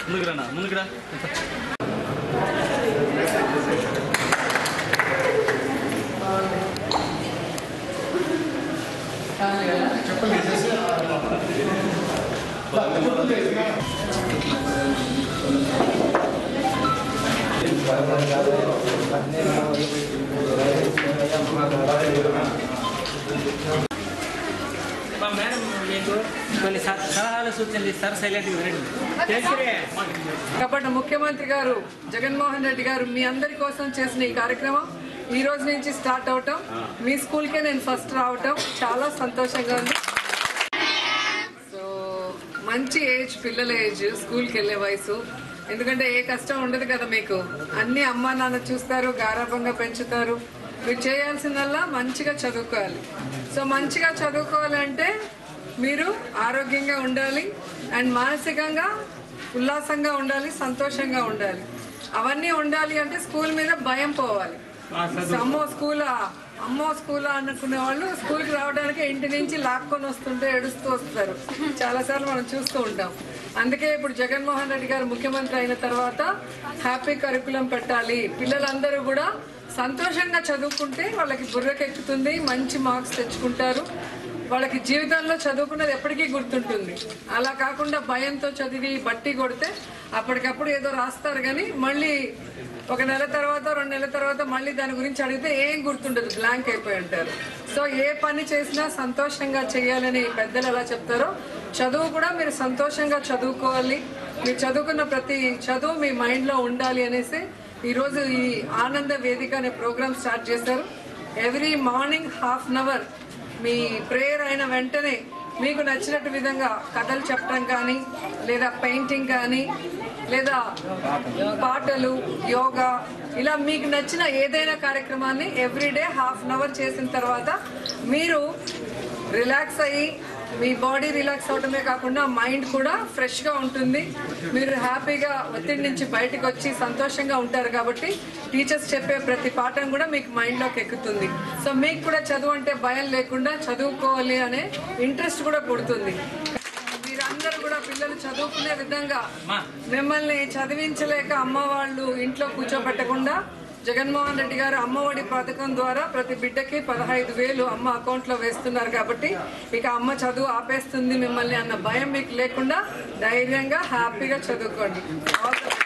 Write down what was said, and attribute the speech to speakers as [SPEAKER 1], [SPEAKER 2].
[SPEAKER 1] ముందుకు రా ముందుకు రా
[SPEAKER 2] మా మేడం మీకు కొన్ని స- సలహాలు సూచనలు ఇస్తారు సైలెంట్గా వినండి చేసిరే
[SPEAKER 3] కాబట్టి ముఖ్యమంత్రి గారు జగన్మోహన్ రెడ్డి గారు మీ అందరి కోసం చేసిన ఈ కార్యక్రమం ఈ రోజు నుంచి స్టార్ట్ అవటం మీ స్కూల్కే నేను ఫస్ట్ రావటం చాలా సంతోషంగా ఉంది సో మంచి ఏజ్ పిల్లల ఏజ్ స్కూల్కి వెళ్ళే వయసు ఎందుకంటే ఏ కష్టం ఉండదు కదా మీకు అన్ని అమ్మా నాన్న చూస్తారు గారాభంగా పెంచుతారు మీరు చేయాల్సిందల్లా మంచిగా చదువుకోవాలి సో మంచిగా చదువుకోవాలంటే మీరు ఆరోగ్యంగా ఉండాలి అండ్ మానసికంగా ఉల్లాసంగా ఉండాలి సంతోషంగా ఉండాలి అవన్నీ ఉండాలి అంటే స్కూల్ మీద భయం పోవాలి అమ్మో స్కూలా అమ్మో స్కూలా అనుకునే వాళ్ళు స్కూల్కి రావడానికి ఇంటి నుంచి లాక్కొని వస్తుంటే ఏడుస్తూ వస్తారు చాలాసార్లు మనం చూస్తూ ఉంటాం అందుకే ఇప్పుడు జగన్మోహన్ రెడ్డి గారు ముఖ్యమంత్రి అయిన తర్వాత హ్యాపీ కరికులం పెట్టాలి పిల్లలందరూ కూడా సంతోషంగా చదువుకుంటే వాళ్ళకి బుర్రకెక్కుతుంది మంచి మార్క్స్ తెచ్చుకుంటారు వాళ్ళకి జీవితంలో చదువుకున్నది ఎప్పటికీ గుర్తుంటుంది అలా కాకుండా భయంతో చదివి బట్టి కొడితే అప్పటికప్పుడు ఏదో రాస్తారు కానీ మళ్ళీ ఒక నెల తర్వాత రెండు నెలల తర్వాత మళ్ళీ దాని గురించి అడిగితే ఏం గుర్తుండదు బ్లాంక్ అయిపోయి ఉంటారు సో ఏ పని చేసినా సంతోషంగా చేయాలని పెద్దలు ఎలా చెప్తారో చదువు కూడా మీరు సంతోషంగా చదువుకోవాలి మీరు చదువుకున్న ప్రతి చదువు మీ మైండ్లో ఉండాలి అనేసి ఈరోజు ఈ ఆనంద వేదిక అనే ప్రోగ్రామ్ స్టార్ట్ చేశారు every morning half an hour మీ ప్రేయర్ అయిన వెంటనే మీకు నచ్చినట్టు విధంగా కథలు చెప్పడం కానీ లేదా పెయింటింగ్ కానీ లేదా పాటలు యోగా ఇలా మీకు నచ్చిన ఏదైనా కార్యక్రమాన్ని ఎవ్రీడే హాఫ్ అన్ అవర్ చేసిన తర్వాత మీరు రిలాక్స్ అయ్యి మీ బాడీ రిలాక్స్ అవడమే కాకుండా మైండ్ కూడా ఫ్రెష్గా ఉంటుంది మీరు హ్యాపీగా ఒత్తిడి నుంచి బయటకు వచ్చి సంతోషంగా ఉంటారు కాబట్టి టీచర్స్ చెప్పే ప్రతి పాఠం కూడా మీకు మైండ్లోకి ఎక్కుతుంది సో మీకు కూడా చదువు అంటే భయం లేకుండా చదువుకోవాలి అనే ఇంట్రెస్ట్ కూడా పుడుతుంది మీరందరూ కూడా పిల్లలు చదువుకునే విధంగా మిమ్మల్ని చదివించలేక అమ్మ వాళ్ళు ఇంట్లో కూర్చోబెట్టకుండా జగన్మోహన్ రెడ్డి గారు అమ్మఒడి పథకం ద్వారా ప్రతి బిడ్డకి పదహైదు వేలు అమ్మ అకౌంట్లో వేస్తున్నారు కాబట్టి ఇక అమ్మ చదువు ఆపేస్తుంది మిమ్మల్ని అన్న భయం మీకు లేకుండా ధైర్యంగా హ్యాపీగా చదువుకోండి All the best.